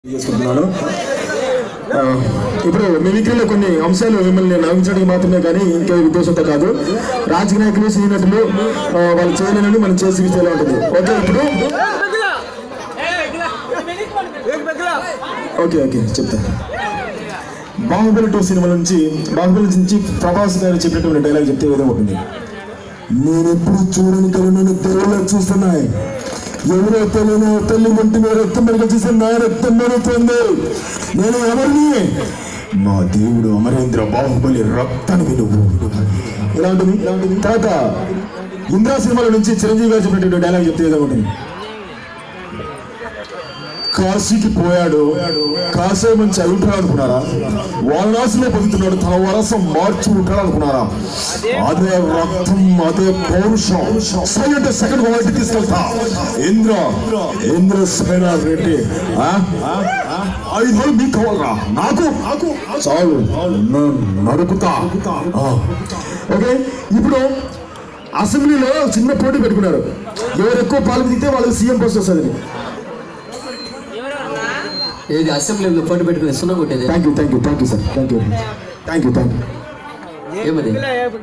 చేసుకుంటున్నాను ఆ, ఇప్పుడు మిమిక్రీలో కొన్ని అంశాలు మిమ్మల్ని నవ్వించడానికి మాత్రమే కానీ ఇంకే ఉద్దేశంతో కాదు రాజకీయ నాయకులు సీనియర్లు ఆ, వాళ్ళు చేయలేనని మనం చేసి చూపించేలా ఉంటుంది ఓకే ఇప్పుడు ఓకే ఓకే చెప్తా బాహుబలి టూ సినిమా నుంచి బాహుబలి నుంచి ప్రభాస్ గారు చెప్పినటువంటి డైలాగ్ చెప్తే ఏదో ఉంటుంది నేను ఎప్పుడు చూడని కళ్ళు నన్ను దేవుళ్ళ చూస్తున్నాయి ఎవరో తెలియని తల్లి ఒంటి మీద రక్తం మెరుగు చూసి నా రక్తం మెరుగుతుంది నేను ఎవరిని మా దేవుడు అమరేంద్ర బాహుబలి రక్తానికి నువ్వు ఇలా ఉంటుంది ఇలా ఉంటుంది తర్వాత ఇంద్రా సినిమాల నుంచి చిరంజీవి గారు చెప్పినటువంటి డైలాగ్ చెప్తే ఏదో ఉంటుంది కాశీకి పోయాడు కాశీ మంచి అయి ఉంటాడు అనుకున్నారా వారణాసిలో బతుకుతున్నాడు తన వరస మార్చి ఉంటాడు అనుకున్నారా అదే రక్తం అదే పౌరుషం సై అంటే సెకండ్ క్వాలిటీ తీసుకెళ్తా ఇంద్ర ఇంద్ర సేనా రెడ్డి ఆ? ఆ? ఆ? ఐదు రోజులు మీకు కావాలరా నాకు నాకు చాలు న- నరుకుతా ఆ. ఓకే ఇప్పుడు అసెంబ్లీలో చిన్న పోటీ పెట్టుకున్నారు ఎవరు ఎక్కువ పాలు దిగితే వాళ్ళకి సీఎం పోస్ట్ వస్తుంది ఏది అసెంబ్లీలో పోటీ పెట్టుకుని సున్నా కొట్టేది thank you thank you thank you sir thank you thank you thank you ఏమది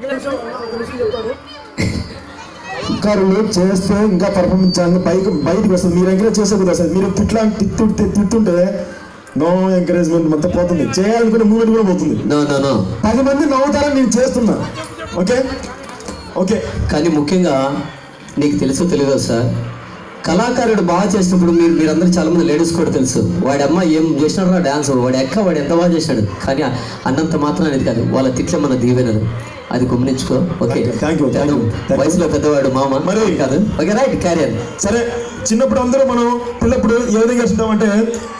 అధికారులు చేస్తే ఇంకా పర్ఫార్మెన్స్ చేయాలని పైకి బయటకు వస్తుంది మీరు ఎంకరేజ్ చేసే కదా సార్ మీరు తిట్లా తిట్టుంటే తిట్టుంటే నో ఎంకరేజ్మెంట్ అంతా పోతుంది చేయాలనుకునే మూమెంట్ కూడా పోతుంది నో నో నో పది మంది నవ్వుతారని నేను చేస్తున్నా ఓకే ఓకే కానీ ముఖ్యంగా నీకు తెలుసో తెలియదో సార్ కళాకారుడు బాగా చేసినప్పుడు మీరు మీరందరూ చాలా మంది లేడీస్ కూడా తెలుసు వాడి అమ్మ ఏం చేసినాడు డాన్స్ వాడి అక్క వాడు ఎంత బాగా చేశాడు కానీ అన్నంత మాత్రం అనేది కాదు వాళ్ళ తిట్ల మన దీవెనలు అది గమనించుకో okay Thank you, thank you, thank you. వయసులో పెద్దవాడు మామ మరి- మరి కాదు ఓకే రైట్ క్యారియర్ సరే చిన్నప్పుడు అందరూ మనం పిల్లప్పుడు ఏ విధంగా వేస్తుంటామంటే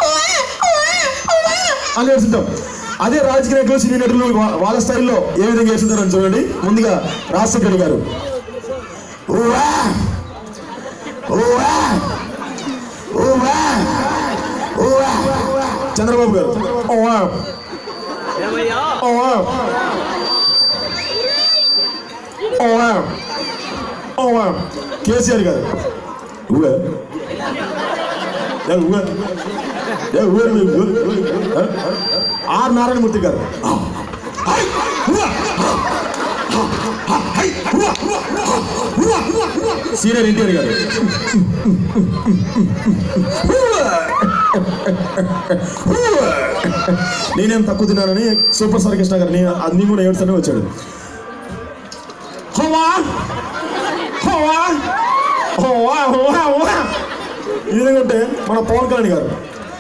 అని వేస్తుంటాం అదే రాజకీయ నాయకులు సినీ నటులు వా- వాళ్ళ స్థాయిలో ఏ విధంగా వేస్తుంటారని చూడండి ముందుగా రాజశేఖర్ గారు ఊవా! ఊవా! ఊవా! ఊవా! చంద్రబాబు గారు ఊవా! ఊవా! ఊవా! ఊవా! కేసీఆర్ గారు ఊవా! ఏ ఊవా! ఏ ఊవా మీరు? ఊవా! R Narayanamurthy garu hi! ఊవా! హై! ఊవా! ఊవా! ఊవా! సీనియర్ ఎన్టీఆర్ గారు నేనేం తక్కువ తిన్నానని సూపర్ స్టార్ కృష్ణ గారు నేను అన్ని కూడా ఏడుస్తూనే వచ్చాడు హోవా హోవా హోవా హోవా హోవా ఈ విధంగా ఉంటే మన పవన్ కళ్యాణ్ గారు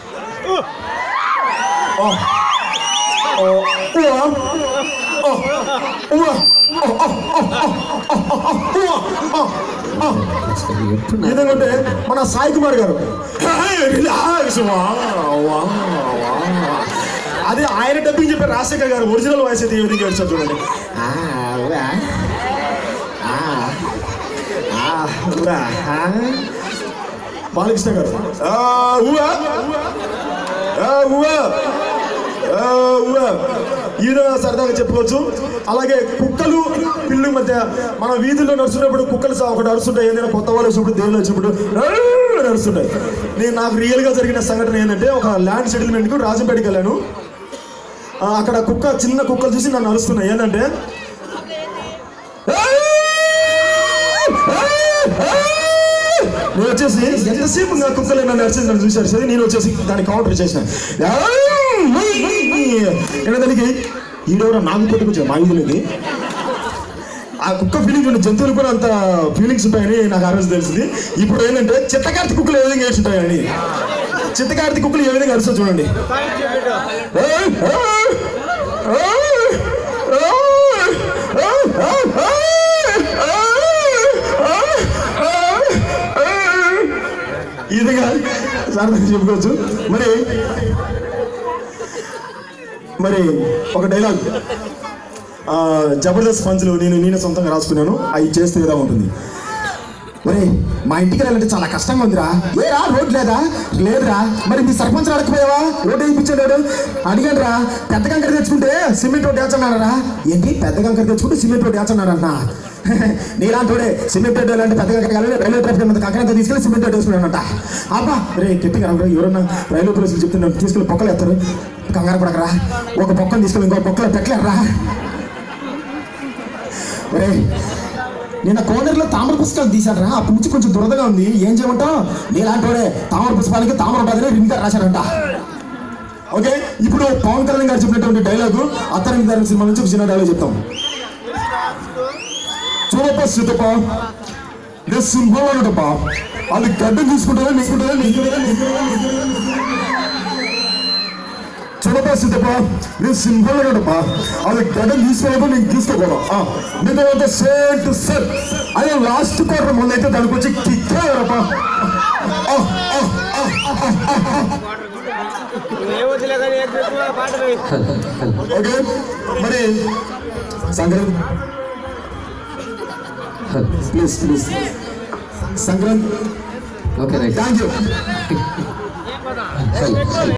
ఓ. ఓ. ఉవ్వా. ఓ. ఉవ్వా. ఓ. ఓ. ఓ. ఓ. ఉవ్వా. ఓ. ఓ. ఎప్పుడు ఈ విధంగా ఉంటే మన సాయి కుమార్ గారు రిలాక్స్ వా, వా, వా. అదే ఆయన డబ్బింగ్ చెప్పే రాజశేఖర్ గారు ఒరిజినల్ వాయిస్ అయితే ఈ విధంగా ఏడ్చారు చూడండి ఆ, ఉవ్వా. ఆ, ఆ, ఉవ్వా. ఆ. బాలకృష్ణ గారు ఆ, ఉవ్వా. ఆ, ఉవ్వా. ఆ, ఉవ్వా. ఈ విధంగా సరదాగా చెప్పుకోవచ్చు అలాగే కుక్కలు పిల్లి మధ్య మన వీధుల్లో నడుస్తున్నప్పుడు కుక్కలు సా- ఒకటి అరుస్తుంటాయి ఏదైనా కొత్త వాళ్ళు వచ్చినప్పుడు దేవుళ్ళు వచ్చినప్పుడు "ఆ" నడుస్తుంటాయి నేను నాకు రియల్గా జరిగిన సంఘటన ఏంటంటే ఒక ల్యాండ్ సెటిల్మెంట్కు రాజంపేటకి వెళ్ళాను ఆ, అక్కడ కుక్క చిన్న కుక్కలు చూసి నన్ను అరుస్తున్నాయి ఏంటంటే నేను వచ్చేసి ఎంతసేపు నా కుక్కలు నన్ను అరిచేసి నన్ను చూశారు సరే నేను వచ్చేసి దాన్ని కౌంటర్ చేసిన నేను దానికి ఈడెవరో నాకు కొట్టుకొచ్చాను మా వీధిలోకి ఆ కుక్క ఫీలింగ్స్ ఉండే జంతువులు కూడా అంత ఫీలింగ్స్ ఉంటాయని నాకు ఆ రోజు తెలిసింది ఇప్పుడు ఏంటంటే చిత్తకార్తి కుక్కలు ఏ విధంగా ఏడ్చుంటాయని చిత్తకార్తి కుక్కలు ఏ విధంగా అరుస్తా చూడండి ఈ విధంగా సార్థంగా చెప్పుకోవచ్చు మరి మరి ఒక డైలాగ్ ఆ, జబర్దస్త్ పంచులు నేను నేనే సొంతంగా రాసుకున్నాను అవి చేస్తే ఇలా ఉంటుంది ఒరే మా ఇంటికి వెళ్ళాలంటే చాలా కష్టంగా ఉందిరా ఏరా రోడ్ లేదా లేదురా మరి మీ సర్పంచ్ అడగపోయావా రోడ్ వేయించాడు అడిగాడు రా పెద్ద కంకర తెచ్చుకుంటే సిమెంట్ రోడ్ వేస్తున్నారా ఏంటి పెద్ద కంకర తెచ్చుకుంటే సిమెంట్ రోడ్ వేస్తున్నాడంట నీలాంటి వాడే సిమెంట్ రోడ్ వెళ్ళాలంటే పెద్ద కంకర కావాలి రైల్వే ట్రాఫిక్ మీద కంకర అంతా తీసుకెళ్ళి సిమెంట్ రోడ్ వేసుకున్నాడంట అబ్బా రే గట్టిగా రా ఎవరన్నా రైల్వే పోలీసులు చెప్తున్నారు తీసుకెళ్ళి పొక్కలు ఎత్తారు కంగారు పడకరా ఒక పొక్కను తీసుకెళ్ళి ఇంకో పొక్కలో పెట్టలేరా ఒరే నిన్న కోనర్లో తామర పుస్తకాలు తీశాడరా ఆ పుంచి కొంచెం దురదగా ఉంది ఏం చేయమంటావు నీలాంటోడే తామర పుష్పాలకి తామర ఉంటుందని రింగ్ గారు రాశాడంట ఓకే ఇప్పుడు పవన్ కళ్యాణ్ గారు చెప్పినటువంటి డైలాగు అత్తరం గారి సినిమా నుంచి ఒక చిన్న డైలాగ్ చెప్తాం చూడప్ప సీతప్ప నేను సింహంలో ఉన్నటప్ప అది గడ్డ తీసుకుంటారా నీకుంటారా నీకుంటారా చూడప్ప సీతప్ప నేను సింహంలో ఉన్నటప్ప అది గడ్డ తీసుకోలేదో నేను తీసుకోకూడదు నీకు అంత సేమ్ టు సేమ్ అదే లాస్ట్ క్వార్టర్ ముందు అయితే దానికి వచ్చి కిక్కారప్ప ఓకే మరి Sankranti please please Sankranti okay right thank you